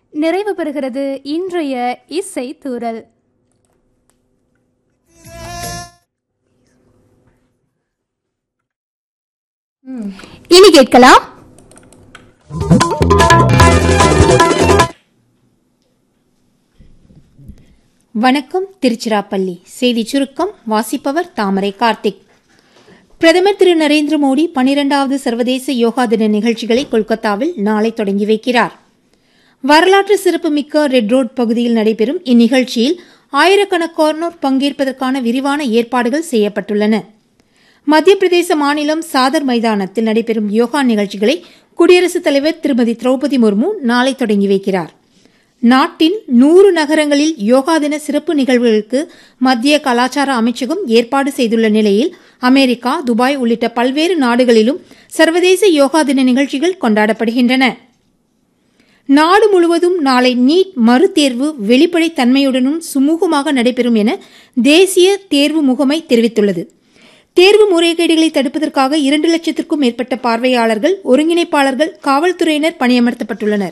நிறைவு பெறுகிறது இன்றைய இசை தூரல் இனி கேட்கலாம் வணக்கம் திருச்சிராப்பள்ளி செய்தி சுருக்கம் வாசிப்பவர் தாமரை கார்த்திக் பிரதமர் திரு நரேந்திர மோடி பனிரெண்டாவது சர்வதேச யோகா தின நிகழ்ச்சிகளை கொல்கத்தாவில் நாளை தொடங்கி வைக்கிறார் வரலாற்று சிறப்புமிக்க ரெட் ரோட் பகுதியில் நடைபெறும் இந்நிகழ்ச்சியில் ஆயிரக்கணக்கானோர் பங்கேற்பதற்கான விரிவான ஏற்பாடுகள் செய்யப்பட்டுள்ளன மத்திய பிரதேச மாநிலம் சாதர் மைதானத்தில் நடைபெறும் யோகா நிகழ்ச்சிகளை குடியரசுத் தலைவர் திருமதி திரௌபதி முர்மு நாளை தொடங்கி வைக்கிறார் நாட்டின் நூறு நகரங்களில் யோகா தின சிறப்பு நிகழ்வுகளுக்கு மத்திய கலாச்சார அமைச்சகம் ஏற்பாடு செய்துள்ள நிலையில் அமெரிக்கா துபாய் உள்ளிட்ட பல்வேறு நாடுகளிலும் சர்வதேச யோகா தின நிகழ்ச்சிகள் கொண்டாடப்படுகின்றன நாடு முழுவதும் நாளை நீட் மறுதேர்வு வெளிப்படைத் தன்மையுடனும் சுமூகமாக நடைபெறும் என தேசிய தேர்வு முகமை தெரிவித்துள்ளது தேர்வு முறைகேடுகளை தடுப்பதற்காக இரண்டு லட்சத்திற்கும் மேற்பட்ட பார்வையாளர்கள் ஒருங்கிணைப்பாளர்கள் காவல்துறையினர் பணியமர்த்தப்பட்டுள்ளனர்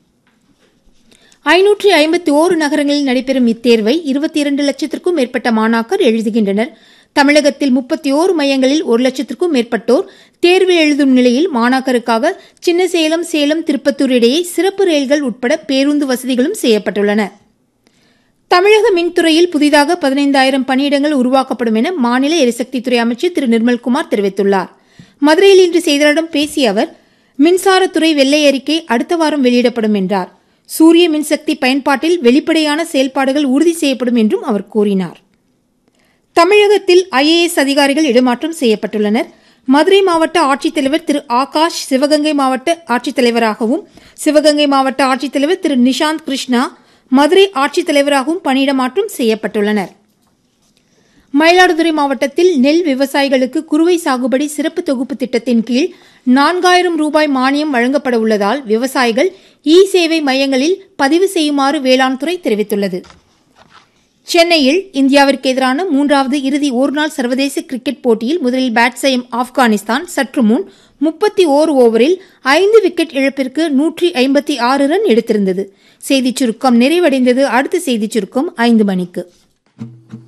ஐநூற்றி ஐம்பத்தி ஓரு நகரங்களில் நடைபெறும் இத்தேர்வை இருபத்தி இரண்டு லட்சத்திற்கும் மேற்பட்ட மாணாக்கர் எழுதுகின்றனர் தமிழகத்தில் முப்பத்தி ஓரு மையங்களில் ஒரு லட்சத்திற்கும் மேற்பட்டோர் தேர்வு எழுதும் நிலையில் மாணாக்கருக்காக சின்னசேலம் சேலம் திருப்பத்தூர் இடையே சிறப்பு ரயில்கள் உட்பட பேருந்து வசதிகளும் செய்யப்பட்டுள்ளன தமிழக மின்துறையில் புதிதாக பதினைந்தாயிரம் பணியிடங்கள் உருவாக்கப்படும் என மாநில எரிசக்தித்துறை அமைச்சர் திரு நிர்மல்குமார் தெரிவித்துள்ளார் மதுரையில் இன்று செய்தியாளர்களிடம் பேசிய அவர் மின்சாரத்துறை வெள்ளை அறிக்கை அடுத்த வாரம் வெளியிடப்படும் என்றார் சூரிய மின்சக்தி பயன்பாட்டில் வெளிப்படையான செயல்பாடுகள் உறுதி செய்யப்படும் என்றும் அவர் கூறினார் தமிழகத்தில் ஐஏஎஸ் அதிகாரிகள் இடமாற்றம் செய்யப்பட்டுள்ளனர் மதுரை மாவட்ட ஆட்சித்தலைவர் திரு ஆகாஷ் சிவகங்கை மாவட்ட ஆட்சித்தலைவராகவும் சிவகங்கை மாவட்ட ஆட்சித்தலைவர் திரு நிஷாந்த் கிருஷ்ணா மதுரை ஆட்சித்தலைவராகவும் பணியிடமாற்றம் செய்யப்பட்டுள்ளனர் மயிலாடுதுறை மாவட்டத்தில் நெல் விவசாயிகளுக்கு குறுவை சாகுபடி சிறப்பு தொகுப்பு திட்டத்தின் கீழ் நான்காயிரம் ரூபாய் மானியம் வழங்கப்பட உள்ளதால் விவசாயிகள் இ சேவை மையங்களில் பதிவு செய்யுமாறு வேளாண் துறை தெரிவித்துள்ளது சென்னையில் இந்தியாவிற்கு எதிரான மூன்றாவது இறுதி ஒருநாள் சர்வதேச கிரிக்கெட் போட்டியில் முதலில் பேட் செய்யும் ஆப்கானிஸ்தான் சற்று முன் முப்பத்தி ஓரு ஓவரில் ஐந்து விக்கெட் இழப்பிற்கு நூற்றி ஐம்பத்தி ஆறு ரன் எடுத்திருந்தது செய்திச் சுருக்கம் நிறைவடைந்தது அடுத்த செய்திச் சுருக்கம் ஐந்து மணிக்கு